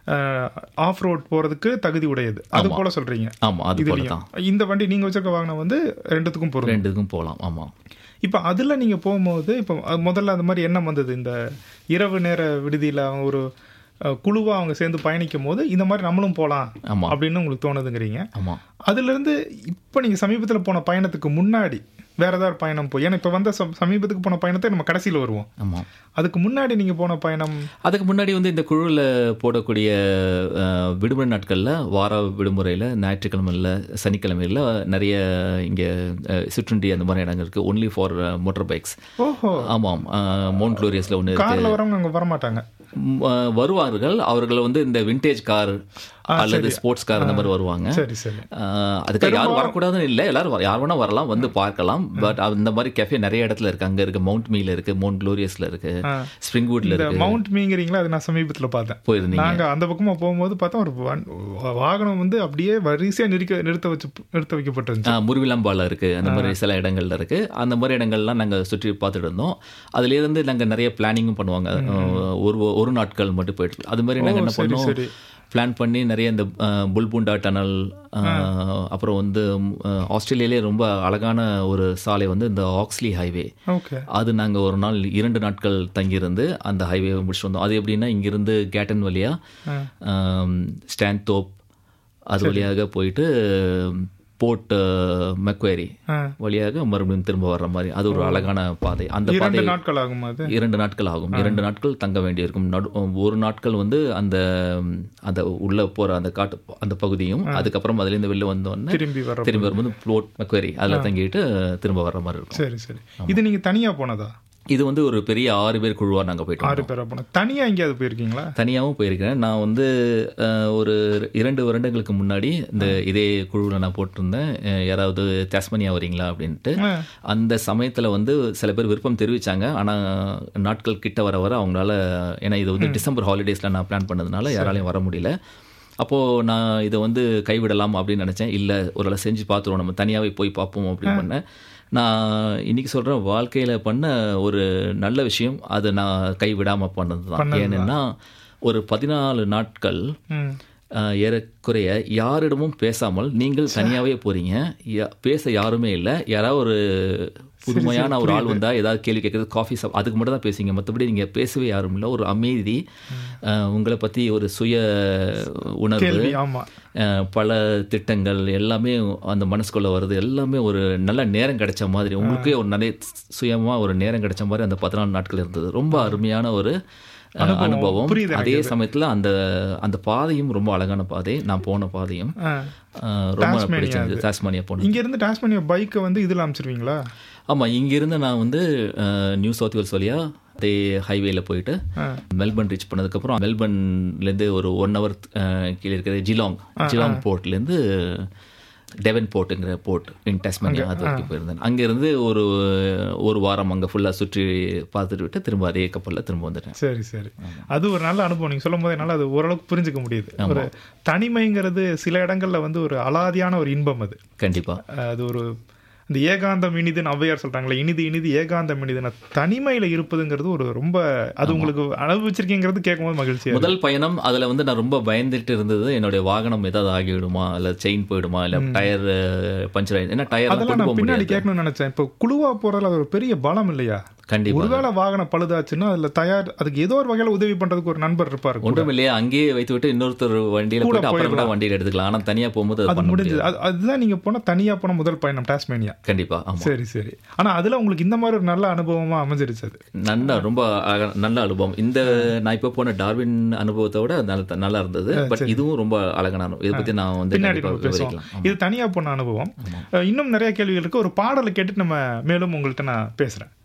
Of road போறதுக்கு தகுதி உடையது அது போல சொல்றீங்க ஆமாம் அது போல தான் இதுலயும் இந்த வண்டி நீங்க வச்சிருக்க வாகனம் வந்து ரெண்டுத்துக்கும் பொருந்தும் ரெண்டுக்கும் போகலாம் ஆமாம் இப்போ அதில் நீங்கள் போகும்போது இப்போ முதல்ல அந்த மாதிரி எண்ணம் வந்தது இந்த இரவு நேர விடுதியில் அவங்க ஒரு குழுவாக அவங்க சேர்ந்து பயணிக்கும் போது இந்த மாதிரி நம்மளும் போகலாம் ஆமாம் அப்படின்னு உங்களுக்கு தோணுதுங்கிறீங்க ஆமாம் அதுலேருந்து இப்போ நீங்கள் சமீபத்தில் போன பயணத்துக்கு முன்னாடி வேற ஏதாவது பயணம் போய் ஏன்னா இப்போ வந்த சம- சமீபத்துக்கு போன பயணத்தை நம்ம கடைசியில் வருவோம் ஆமாம் அதுக்கு முன்னாடி நீங்கள் போன பயணம் அதுக்கு முன்னாடி வந்து இந்த குழுவில் போடக்கூடிய அஹ், விடுமுறை நாட்களில் வார விடுமுறையில் ஞாயிற்றுக்கிழமையில் சனிக்கிழமையில் நிறைய இங்கே சிற்றுண்டி அந்த மாதிரி இடங்கள் இருக்குது ஒன்லி ஃபார் மோட்டர் பைக்ஸ் ஓஹோ ஆமாம் மவுண்ட் குளோரியஸில் ஒன்று காரில் வரவங்க அங்கே வரமாட்டாங்க வருவார்கள் அவர்கள் வந்து இந்த விண்டேஜ் கார் அல்லது ஸ்போர்ட்ஸ் கார் அந்த மாதிரி வருவாங்க சரி சரி ஆஹ் அதுக்காக யாரும் வரக்கூடாதுன்னு இல்லை எல்லாரும் வர- யார் வேணா வரலாம் வந்து பார்க்கலாம் பட் அந்த மாதிரி கேஃபே நிறைய இடத்துல இருக்கு அங்க இருக்கு மவுண்ட் மீல இருக்கு மவுண்ட் குளோரியஸ்ல இருக்கு ஸ்ப்ரிங்வுட்ல இந்த இருக்கு மவுண்ட் மீங்கிறீங்களா அது நான் சமீபத்தில் பார்த்தேன் போயிருந்தீங்க நாங்க அந்த பக்கமா போகும்போது பார்த்தா ஒரு வன்- வாகனம் வந்து அப்படியே வரிசையா நிறுத்த நிறுத்த வச்சு நிறுத்த வைக்கப்பட்டிருந்துச்சு ஆஹ் முருவிலம்பால இருக்கு அந்த மாதிரி சில இடங்கள்ல இருக்கு அந்த மாதிரி இடங்கள்லாம் நாங்க சுற்றி பார்த்துட்டு இருந்தோம் அதுல இருந்து நாங்க நிறைய பிளானிங்கும் பண்ணுவாங்க ஆஹ் ஒரு ஒரு நாட்கள் மட்டும் போயிட்டு அது மாதிரி நாங்க என்ன சரி பண்ணோம் சரி பிளான் பண்ணி நிறைய இந்த ஆஹ், புல்புண்டா டனல் ஆஹ், அப்புறம் வந்து ஆஹ், ஆஸ்திரேலியாலே ரொம்ப அழகான ஒரு சாலை வந்து இந்த ஆக்ஸ்லி ஹைவே ஓகே அது நாங்கள் ஒரு நாள் இரண்டு நாட்கள் தங்கியிருந்து அந்த ஹைவே முடிச்சுட்டு வந்தோம் அது எப்படின்னா இங்கிருந்து கேட்டன் வழியா ஸ்டாண்ட் தோப் அது வழியாக போயிட்டு போர்ட் மெக்வேரி ஆ. வழியாக மறுபடியும் திரும்ப வர்ற மாதிரி அது ஒரு அழகான பாதை அந்த பாதை இரண்டு நாட்கள் ஆகும் அது இரண்டு நாட்கள் ஆகும் இரண்டு நாட்கள் தங்க வேண்டியிருக்கும் நடு ஒரு நாட்கள் வந்து அந்த அந்த உள்ள போற அந்த காட்டு அந்த பகுதியும் அதுக்கப்புறம் அதுலேருந்து வெளில வந்தோடனே திரும்பி வர திரும்பி வரும்போது ப்ளோட் மெக்வேரி அதில் தங்கிட்டு திரும்ப வர்ற மாதிரி இருக்கும் சரி சரி இது நீங்க தனியா போனதா இது வந்து ஒரு பெரிய ஆறு பேர் குழுவாக நாங்கள் போயிட்டு ஆறு பேரா போன தனியா எங்கேயாவது போயிருக்கீங்களா தனியாகவும் போயிருக்கிறேன் நான் வந்து அஹ், ஒரு இரண்டு வருடங்களுக்கு முன்னாடி இந்த இதே குழுவில் நான் போட்டிருந்தேன் அஹ், யாராவது தாஸ்மனியா வரீங்களா அப்படின்ட்டு ஆ. அந்த சமயத்தில் வந்து சில பேர் விருப்பம் தெரிவித்தாங்க ஆனால் நாட்கள் கிட்ட வர வர அவங்களால ஏன்னா இது வந்து டிசம்பர் ஹாலிடேஸில் நான் பிளான் பண்ணதுனால யாராலையும் வர முடியல அப்போது நான் இதை வந்து கைவிடலாம் அப்படின்னு நினச்சேன் இல்லை ஒரு வேளை செஞ்சு பார்த்துருவோம் நம்ம தனியாகவே போய் பார்ப்போம் அப்படின்னு பண்ணேன் நான் இன்னைக்கு சொல்கிறேன் வாழ்க்கையில் பண்ண ஒரு நல்ல விஷயம் அதை நான் கைவிடாமல் பண்ணது தான் ஏன்னா ஒரு பதினாலு நாட்கள் ம் ஆஹ், ஏறக்குறைய யாரிடமும் பேசாமல் நீங்கள் தனியாகவே போகிறீங்க பேச யாருமே இல்லை யாராவது ஒரு புதுமையான ஒரு ஆள் வந்தால் ஏதாவது கேள்வி கேட்குறது காஃபி சாப் அதுக்கு மட்டும் தான் பேசுவீங்க மற்றபடி நீங்கள் பேசவே யாரும் இல்லை ஒரு அமைதி ஆஹ், உங்களை பற்றி ஒரு சுய உணர்வு கேள்வி ஆமா அஹ் பல திட்டங்கள் எல்லாமே அந்த மனசுக்குள்ள வருது எல்லாமே ஒரு நல்ல நேரம் கிடைச்ச மாதிரி உங்களுக்கே ஒரு நிறைய சுயமா ஒரு நேரம் கிடைச்ச மாதிரி அந்த பதினாலு நாட்கள் இருந்தது ரொம்ப அருமையான ஒரு அஹ், அனுபவம் புரியுது அதே சமயத்துல அந்த அந்த பாதையும் ரொம்ப அழகான பாதை நான் போன பாதையும் ஆ. அஹ், ரொம்ப பிடிச்சிருந்தது டாஸ்மானியா போனது இங்க இருந்து டாஸ்மேனியா பைக்கை வந்து இதுல அமைச்சிருவீங்களா ஆமா இங்கிருந்து நான் வந்து அஹ், நியூ சவுத் வேல்ஸ் வழியா அதே ஹைவேல போயிட்டு மெல்பர்ன் ரீச் பண்ணதுக்கப்புறம் மெல்பர்ன்லேருந்து ஒரு ஒன் ஹவர் கீழே இருக்கிற ஜிலாங் ஜிலாங் போர்ட்லேருந்து டெவன் போர்ட்டுங்கிற போர்ட் இன் டெஸ்மனியா அது வரைக்கும் போயிருந்தேன் அங்கேருந்து ஒரு ஒரு வாரம் அங்கே ஃபுல்லாக சுற்றி பார்த்துட்டு விட்டு திரும்ப அதே கப்பலில் திரும்ப வந்துட்டேன் சரி சரி அது ஒரு நல்ல அனுபவம் நீங்க சொல்லும் போது என்னால அது ஓரளவுக்கு புரிஞ்சுக்க முடியுது ஒரு தனிமைங்கிறது சில இடங்கள்ல வந்து ஒரு அலாதியான ஒரு இன்பம் அது கண்டிப்பாக அஹ் அது ஒரு இந்த ஏகாந்தம் இனிதுன்னு ஔவையார் சொல்றாங்களே இனிது இனிது ஏகாந்தம் இனிதுன்னு தனிமையில இருப்பதுங்கிறது ஒரு ரொம்ப அது உங்களுக்கு அனுபவிச்சிருக்கீங்கிறது கேட்கும்போது மகிழ்ச்சியா இருக்கு. முதல் பயணம் அதில் வந்து நான் ரொம்ப பயந்துட்டு இருந்தது என்னுடைய வாகனம் ஏதாவது ஆகிவிடுமா இல்லை செயின் போயிடுமா இல்லை டயர் பஞ்சர் ஆயிடும் ஏன்னா டயர் அதெல்லாம் கொண்டு போக நான் பின்னாடி முடியாது கேட்கணும்னு நினைச்சேன் இப்போ குழுவா போறதுல அது ஒரு பெரிய பலம் இல்லையா கண்டிப்பா ஒருவேளை வாகனம் பழுதாச்சுன்னா அதுல தயார் அதுக்கு ஏதோ ஒரு வகையில உதவி பண்றதுக்கு ஒரு நண்பர் இருப்பாரு கூட. ஒன்றும் இல்லையா அங்கேயே வைத்து விட்டு இன்னொருத்தர் வண்டியில போயிட்டு அப்புறம் கூட வண்டியில எடுத்துக்கலாம் ஆனா தனியா போகும்போது அது அது பண்ண முடிஞ்சது முடியாது அது- அதுதான் நீங்க போன தனியா போன முதல் பயணம் டாஸ்மேனியா கண்டிப்பா ஆமா சரி சரி ஆனா அதுல உங்களுக்கு இந்த மாதிரி ஒரு நல்ல அனுபவமா அமைஞ்சிருச்சு அது நல்ல ரொம்ப அழகா- நல்ல அனுபவம் இந்த நான் இப்போ போன டார்வின் அனுபவத்தை விட நல்ல நல்லா இருந்தது பட் இதுவும் ரொம்ப அழகான அனுபவம் இதை பத்தி நான் வந்து பின்னாடி கண்டிப்பா நம்ம பேசுவோம் விவரிக்கலாம் இது தனியா போன அனுபவம் அஹ் இன்னும் நிறைய கேள்விகள் இருக்கு ஒரு பாடலை கேட்டுட்டு நம்ம மேலும் உங்கள்கிட்ட நான் பேசுறேன்